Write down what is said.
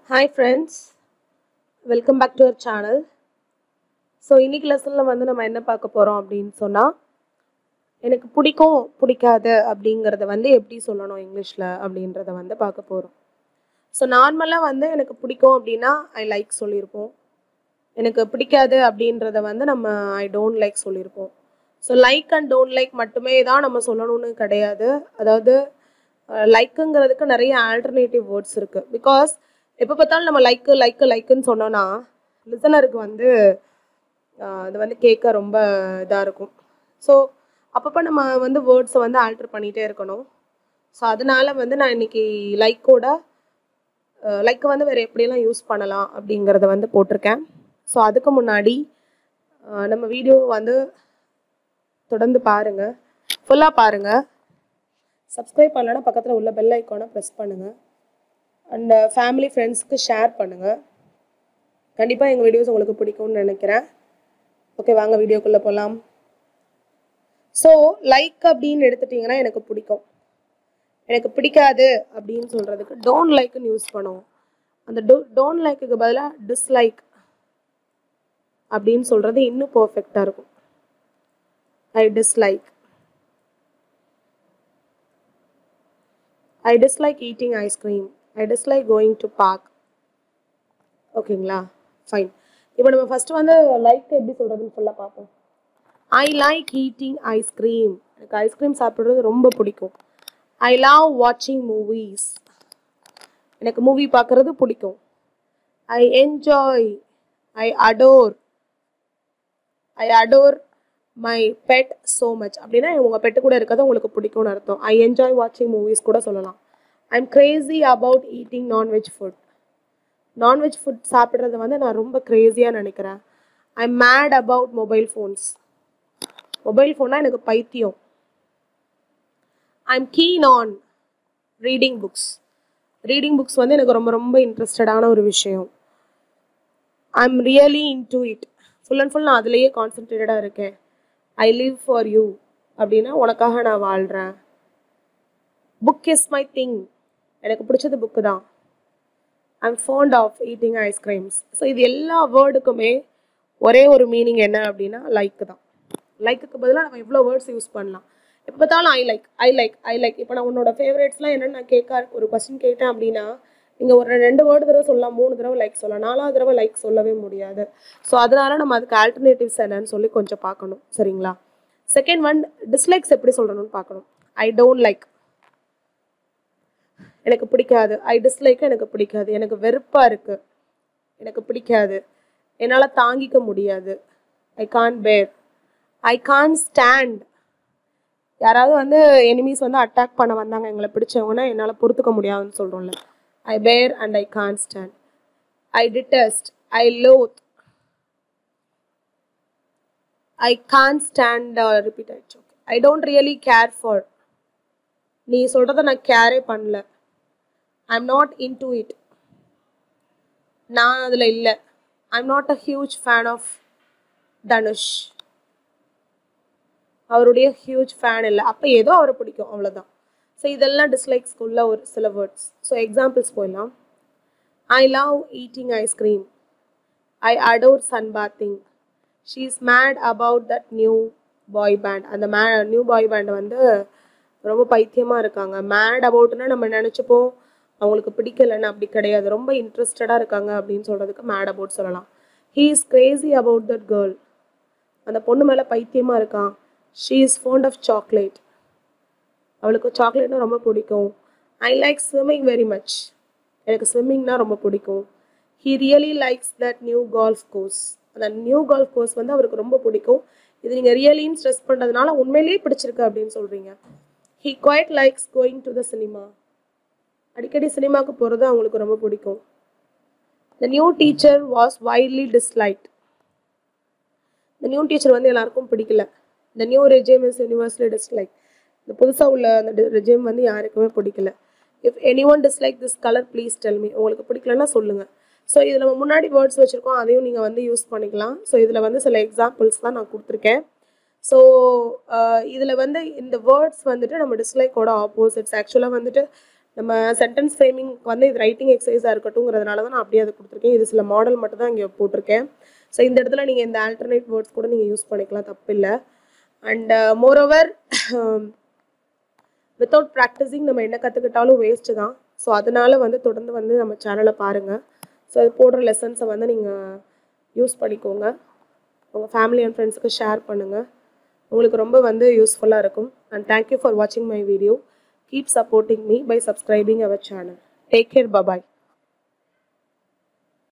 hi friends welcome back to our channel so இன்னைக்கு லெசனில் வந்து நம்ம என்ன பார்க்க போகிறோம் அப்படின்னு சொன்னால் எனக்கு பிடிக்கும் பிடிக்காது அப்படிங்கிறத வந்து எப்படி சொல்லணும் இங்கிலீஷில் அப்படின்றத வந்து பார்க்க போகிறோம் ஸோ நார்மலாக வந்து எனக்கு பிடிக்கும் அப்படின்னா ஐ லைக் சொல்லியிருப்போம் எனக்கு பிடிக்காது அப்படின்றத வந்து நம்ம ஐ டோன்ட் லைக் சொல்லியிருப்போம் so like and don't like மட்டுமே தான் நம்ம சொல்லணும்னு கிடையாது அதாவது லைக்குங்கிறதுக்கு நிறைய ஆல்டர்னேட்டிவ் வேர்ட்ஸ் இருக்குது பிகாஸ் எப்போ பார்த்தாலும் நம்ம லைக்கு லைக்கு லைக்குன்னு சொன்னோன்னா லிசனருக்கு வந்து ஆஹ் அது வந்து கேட்க ரொம்ப இதாக இருக்கும் ஸோ அப்பப்போ நம்ம வந்து வேர்ட்ஸை வந்து ஆல்டர் பண்ணிகிட்டே இருக்கணும் ஸோ அதனால வந்து நான் இன்னைக்கு லைக்கோட லைக்கை வந்து வேறு எப்படியெல்லாம் யூஸ் பண்ணலாம் அப்படிங்கிறத வந்து போட்டிருக்கேன் ஸோ அதுக்கு முன்னாடி ஆஹ் நம்ம வீடியோ வந்து தொடர்ந்து பாருங்கள் ஃபுல்லாக பாருங்கள் சப்ஸ்கிரைப் பண்ணலன்னா பக்கத்தில் உள்ள பெல் ஐக்கானை ப்ரெஸ் பண்ணுங்கள் அண்ட் ஃபேமிலி ஃப்ரெண்ட்ஸ்க்கு ஷேர் பண்ணுங்கள் கண்டிப்பாக எங்கள் வீடியோஸ் உங்களுக்கு பிடிக்கும்னு நினைக்கிறேன் ஓகே வாங்க வீடியோக்குள்ளே போகலாம் ஸோ லைக் அப்படின்னு எடுத்துட்டிங்கன்னா எனக்கு பிடிக்கும் எனக்கு பிடிக்காது அப்படின்னு சொல்கிறதுக்கு டோன்ட் லைக்குன்னு யூஸ் பண்ணுவோம் அந்த டோ டோன்ட் லைக்குக்கு பதிலாக டிஸ்லைக் அப்படின்னு சொல்கிறது இன்னும் பர்ஃபெக்டாக இருக்கும் I dislike I dislike eating ice cream I dislike going to park ஓகேங்களா ஃபைன் இப்போ நம்ம ஃபஸ்ட்டு வந்து லைக் எப்படி சொல்கிறதுன்னு ஃபுல்லாக பார்ப்போம் ஐ லைக் ஈட்டிங் ஐஸ்கிரீம் எனக்கு ஐஸ்கிரீம் சாப்பிட்றது ரொம்ப பிடிக்கும் ஐ லவ் வாட்சிங் மூவிஸ் எனக்கு மூவி பார்க்குறது பிடிக்கும் I enjoy I adore I adore my pet so much அப்படின்னா உங்கள் பெட்டு கூட இருக்கிறது உங்களுக்கு பிடிக்கும்னு அர்த்தம் ஐ என்ஜாய் வாட்சிங் மூவிஸ் கூட சொல்லலாம் I am crazy about eating non veg food non veg food சாப்பிட்றது வந்து நான் ரொம்ப க்ரேஸியாக நினைக்கிறேன் I am mad about mobile phones mobile ஃபோன்னா எனக்கு பைத்தியம் I am keen on reading books reading books வந்து எனக்கு ரொம்ப ரொம்ப இன்ட்ரெஸ்டடான ஒரு விஷயம் I am really into it full and full நான் அதுலேயே கான்சென்ட்ரேட்டடாக இருக்கேன் ஐ லிவ் ஃபார் யூ அப்படின்னா உனக்காக நான் வாழ்கிறேன் புக் இஸ் மை திங் எனக்கு பிடிச்சது புக்கு தான் I'm fond of eating ice creams so இது எல்லா வேர்டுக்குமே ஒரே ஒரு மீனிங் என்ன அப்படின்னா லைக் தான் லைக்குக்கு பதிலாக நம்ம இவ்வளோ வேர்ட்ஸ் யூஸ் பண்ணலாம் எப்போ பார்த்தாலும் I like I like I like இப்போ நான் உன்னோட ஃபேவரேட்ஸ்லாம் என்னென்னு நான் கேட்க ஒரு கொஸ்டின் கேட்டேன் அப்படின்னா நீங்கள் ஒரு ரெண்டு வேர்டு தடவை சொல்லலாம் மூணு தடவை லைக் சொல்லலாம் நாலாவது தடவை லைக் சொல்லவே முடியாது ஸோ அதனால நம்ம அதுக்கு ஆல்டர்னேட்டிவ்ஸ் என்னன்னு சொல்லி கொஞ்சம் பார்க்கணும் சரிங்களா செகண்ட் ஒன் டிஸ்லைக்ஸ் எப்படி சொல்லணும்னு பார்க்கணும் ஐ டோன்ட் லைக் எனக்கு பிடிக்காது ஐ டிஸ்லைக் எனக்கு பிடிக்காது எனக்கு வெறுப்பாக இருக்குது எனக்கு பிடிக்காது என்னால் தாங்கிக்க முடியாது ஐ கான் பேர் ஐ கான் ஸ்டாண்ட் யாராவது வந்து எனிமீஸ் வந்து அட்டாக் பண்ண வந்தாங்க எங்களை பிடிச்சவங்கன்னா என்னால் பொறுத்துக்க முடியாதுன்னு சொல்கிறோம்ல I bear and I can't stand I detest I loathe I can't stand repeat ஆயிடுச்சு okay I don't really care for நீ சொல்கிறத நான் கேரே பண்ணல I am not into it நான் அதில் இல்லை I am not a huge fan of Dhanush அவருடைய ஹியூஜ் ஃபேன் இல்லை அப்போ ஏதோ அவரை பிடிக்கும் அவ்வளோதான் ஸோ இதெல்லாம் டிஸ்லைக்ஸ்க்குள்ள ஒரு சில வேர்ட்ஸ் ஸோ எக்ஸாம்பிள்ஸ் போயிடலாம் I love eating ice cream I adore sunbathing she is mad about that new boy band அந்த மே நியூ பாய் பேண்ட் வந்து ரொம்ப பைத்தியமாக இருக்காங்க மேட் அபவுட்னா நம்ம நினச்சிப்போம் அவங்களுக்கு பிடிக்கலன்னு அப்படி கிடையாது ரொம்ப இன்ட்ரெஸ்டடாக இருக்காங்க அப்படின்னு சொல்கிறதுக்கு மேட் அபவுட் சொல்லலாம் he is crazy about that girl அந்த பொண்ணு மேலே பைத்தியமாக இருக்கான் she is fond of chocolate அவளுக்கு சாக்லேட்னா ரொம்ப பிடிக்கும் I like swimming very much எனக்கு ஸ்விம்மிங்னா ரொம்ப பிடிக்கும் he really likes that new golf course அந்த நியூ கால்ஃப் கோர்ஸ் வந்து அவருக்கு ரொம்ப பிடிக்கும் இது நீங்கள் ரியலின்னு ஸ்ட்ரெஸ் பண்ணுறதுனால உண்மையிலேயே பிடிச்சிருக்கு அப்படின்னு சொல்கிறீங்க he quite likes going to the cinema அடிக்கடி சினிமாவுக்கு போகிறது அவங்களுக்கு ரொம்ப பிடிக்கும் the new teacher was widely disliked இந்த நியூ டீச்சர் வந்து எல்லாருக்கும் பிடிக்கல இந்த new regime is universally dislike இந்த புதுசாக உள்ள அந்த ரெஜிம் வந்து யாருக்குமே பிடிக்கல if anyone dislike this colour please tell me உங்களுக்கு பிடிக்கலன்னா சொல்லுங்கள் ஸோ இதில் நம்ம முன்னாடி வேர்ட்ஸ் வச்சுருக்கோம் அதையும் நீங்கள் வந்து யூஸ் பண்ணிக்கலாம் ஸோ இதில் வந்து சில எக்ஸாம்பிள்ஸ் தான் நான் கொடுத்துருக்கேன் ஸோ இதில் வந்து இந்த வேர்ட்ஸ் வந்துட்டு நம்ம டிஸ்லைக்கோட ஆப்போசிட்ஸ் ஆக்சுவலாக வந்துட்டு நம்ம சென்டென்ஸ் ஃப்ரேமிங் வந்து இது ரைட்டிங் எக்ஸசைஸாக இருக்கட்டும்ங்கிறதுனால தான் நான் அப்படியே அதை கொடுத்துருக்கேன் இது சில மாடல் மட்டும் தான் இங்கே போட்டிருக்கேன் ஸோ இந்த இடத்துல நீங்கள் இந்த ஆல்டர்னேட் வேர்ட்ஸ் கூட நீங்கள் யூஸ் பண்ணிக்கலாம் தப்பில்லை அண்ட் மோரோவர் வித்தவுட் ப்ராக்டிஸிங் நம்ம என்ன கற்றுக்கிட்டாலும் வேஸ்ட்டு தான் ஸோ அதனால வந்து தொடர்ந்து வந்து நம்ம சேனலை பாருங்கள் ஸோ அது போடுற லெசன்ஸை வந்து நீங்கள் யூஸ் பண்ணிக்கோங்க உங்கள் ஃபேமிலி அண்ட் ஃப்ரெண்ட்ஸுக்கு ஷேர் பண்ணுங்கள் உங்களுக்கு ரொம்ப வந்து யூஸ்ஃபுல்லாக இருக்கும் அண்ட் தேங்க்யூ ஃபார் வாட்சிங் my video keep supporting me by subscribing our channel take care bye bye